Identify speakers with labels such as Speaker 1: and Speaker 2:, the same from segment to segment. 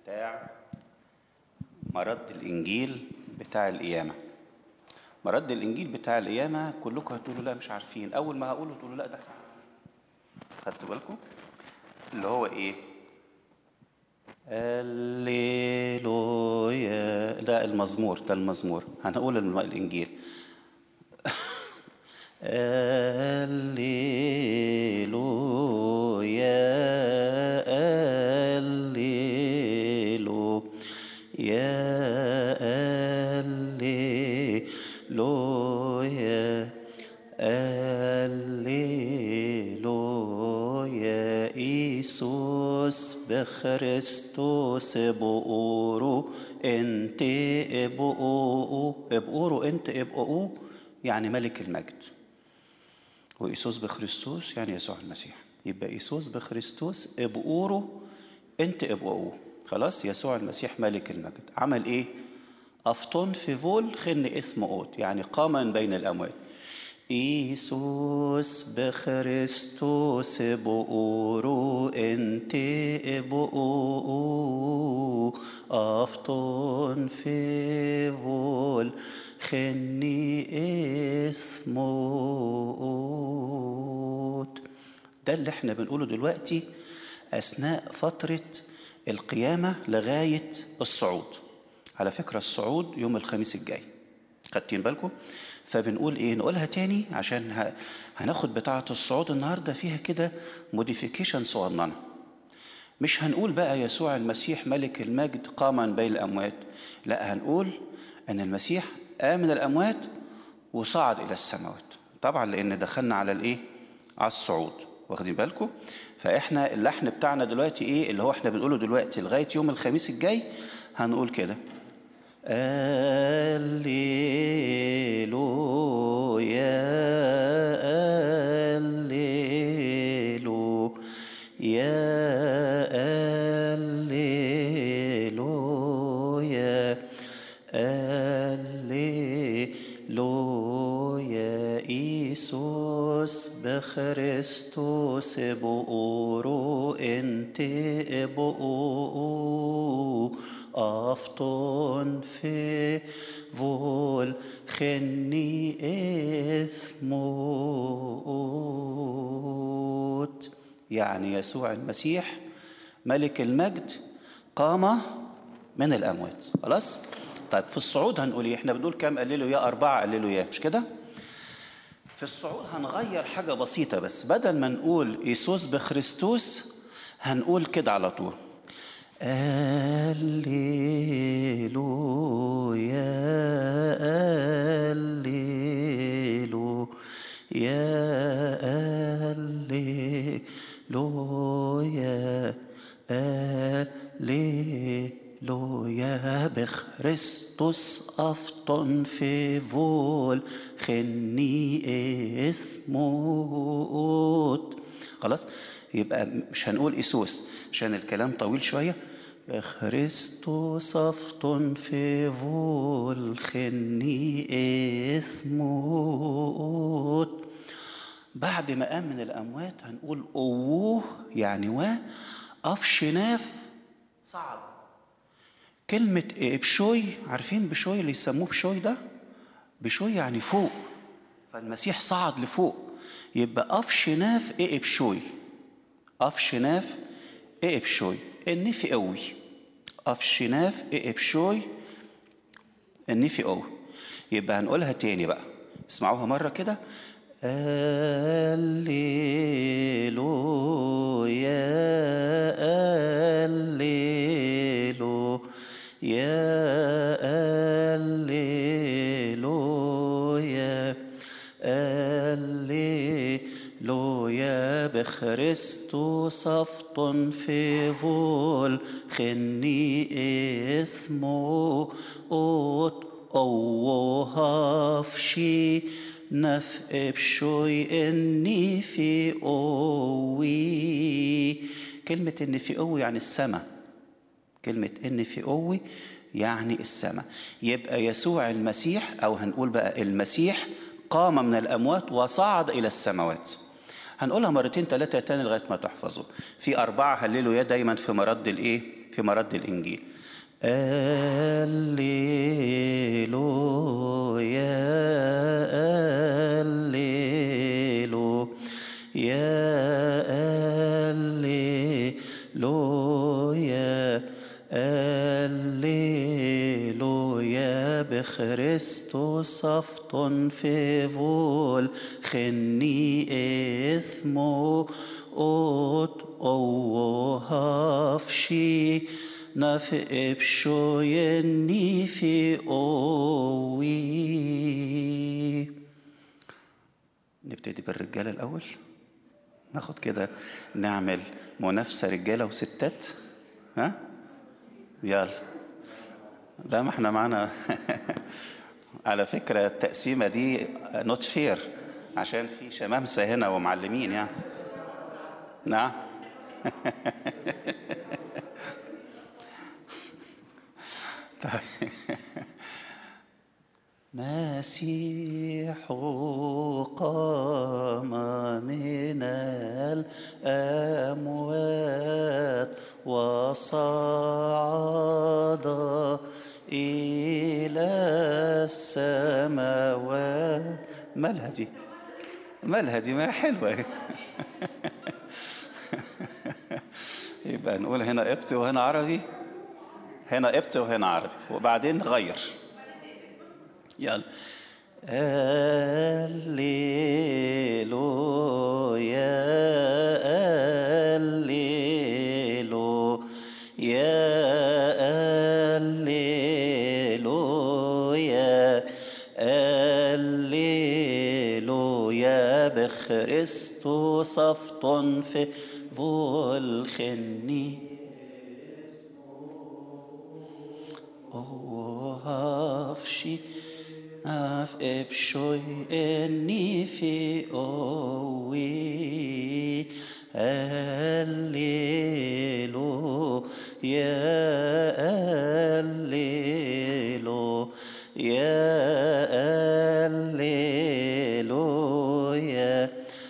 Speaker 1: بتاع مرد الإنجيل بتاع القيامة مرد الإنجيل بتاع القيامة كلكم هتقولوا لا مش عارفين أول ما هقوله تقولوا لا ده إحنا خدتوا بالكم اللي هو إيه هللويا ده المزمور ده المزمور هنقول الم- الإنجيل هللويا هللويا هللويا هللويا إيسوس بخريستوس بقورو انت ابقو ابقورو انت ابقو يعني ملك المجد وإيسوس بخريستوس يعني يسوع المسيح يبقى إيسوس بخريستوس ابقوره انت ابقوه خلاص يسوع المسيح ملك المجد عمل ايه أفطن في فول خن إثم أوت يعني قام من بين الأموات إيسوس بخريستوس بقورو انت ابقو أفطن في فول خني إثم أوت ده اللي احنا بنقوله دلوقتي أثناء فترة القيامة لغاية الصعود على فكرة الصعود يوم الخميس الجاي خدتين بالكم فبنقول ايه نقولها تاني عشان ه- هناخد بتاعة الصعود النهاردة فيها كده موديفيكيشن صغننة مش هنقول بقى يسوع المسيح ملك المجد قام من بين الأموات لا هنقول أن المسيح قام من الأموات وصعد إلى السماوات طبعا لأن دخلنا على الإيه على الصعود واخدين بالكم فإحنا اللحن بتاعنا دلوقتي إيه اللي هو إحنا بنقوله دلوقتي لغاية يوم الخميس الجاي هنقول كده هللويا هللويا هللويا هللويا إيسوس بخريستوس بقورو انت ابقو أفطن في فول خني إثموت يعني يسوع المسيح ملك المجد قام من الأموات خلاص طيب في الصعود هنقول ايه احنا بنقول كام قللوا يا أربعة قللوا يا مش كده في الصعود هنغير حاجة بسيطة بس بدل ما نقول إيسوس بخريستوس هنقول كده على طول هللويا هللويا هللويا هللويا بخريستوس أفطن في فول خني اسموت خلاص يبقى مش هنقول إيسوس عشان الكلام طويل شوية خريستوس أفطن في فول خني اسموت بعد ما قام من الأموات هنقول أوه يعني و أفشناف صعد كلمة بشوي عارفين بشوي اللي يسموه بشوي ده بشوي يعني فوق فالمسيح صعد لفوق يبقى أفشناف إيه بشوي أفشناف إيه بشوي النفي قوي أفشناف إيه بشوي النفي قوي يبقى هنقولها تاني بقى اسمعوها مرة كده هللويا هللويا هللويا هللويا بخريستوس أفطن في فول خني اسمه أوت أوه هفشي نفق بشوي إني في قوي كلمة إن في قوي يعني السماء كلمة إن في قوي يعني السماء يبقى يسوع المسيح أو هنقول بقى المسيح قام من الأموات وصعد إلى السماوات هنقولها مرتين ثلاثة تاني لغاية ما تحفظوا في أربعة هللوا يا دايما في مرد الإيه في مرد الإنجيل الليلو يا الليلو يا الليلو يا الليلو يا بخريستوس أفطن في فول خني إثمو أوت أو هافشي نفق بشويني في أوي نبتدي بالرجالة الأول ناخد كده نعمل منافسة رجالة وستات ها يلا لا ما احنا معانا على فكرة التقسيمة دي نوت فير عشان في شمامسة هنا ومعلمين يعني نعم طيب مسيح قام من الأموات وصعد إلى السماوات مالها دي مالها دي ما حلوة يبقى نقول هنا قبطي وهنا عربي هنا قبطي وهنا عربي وبعدين نغير يلا الليلو يا الليلو يا الليلو يا الليلو يا بخريستوس أفطن في فولخني هافشي أف إبشوي إني في أوي الليلو يا الليلو يا الليلو يا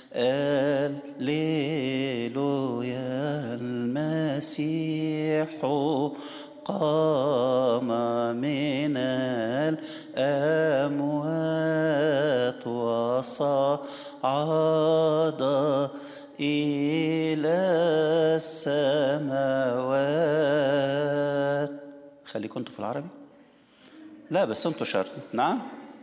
Speaker 1: الليلو يا المسيح قام من الأموات وصعد إلى السماوات خليكم انتوا في العربي لا بس انتوا شرط نعم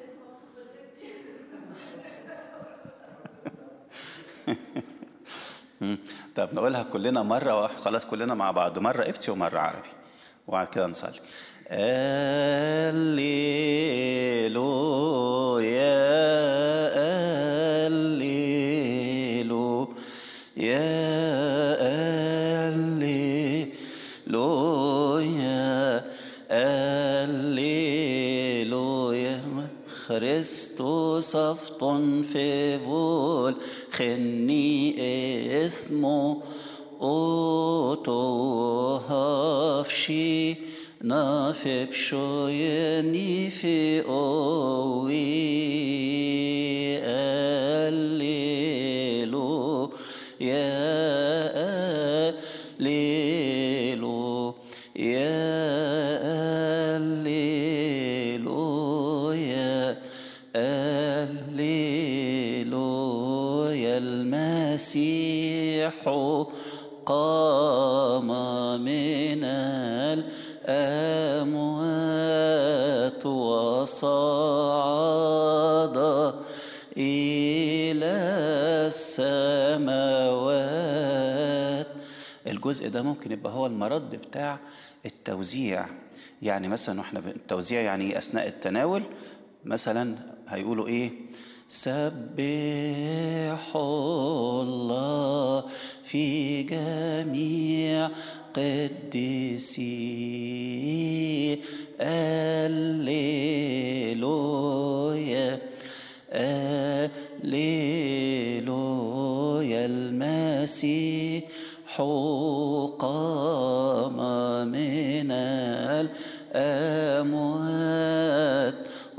Speaker 1: طب نقولها كلنا مرة خلاص كلنا مع بعض مرة قبطي ومرة عربي وبعد كده نصلي الليلو يا الليلو يا الليلو يا الليلو يا خريستوس أفطن في فول خني اسمه أوتو هافشي نافب شويني في أوي الليلو يا الليلو يا الليلو يا الليلو يا المسيح قام من الأموات وصعد إلى السماوات الجزء ده ممكن يبقى هو المرد بتاع التوزيع يعني مثلا واحنا التوزيع يعني أثناء التناول مثلا هيقولوا إيه سبحوا الله في جميع قديسي الليلويا الليلويا المسيح قام من الأموات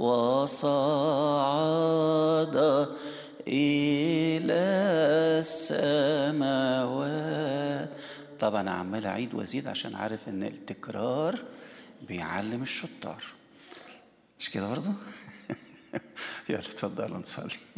Speaker 1: وصعد إلى السماوات طبعا انا عمال اعيد وازيد عشان عارف ان التكرار بيعلم الشطار مش كده برضه يلا اتفضلوا نصلي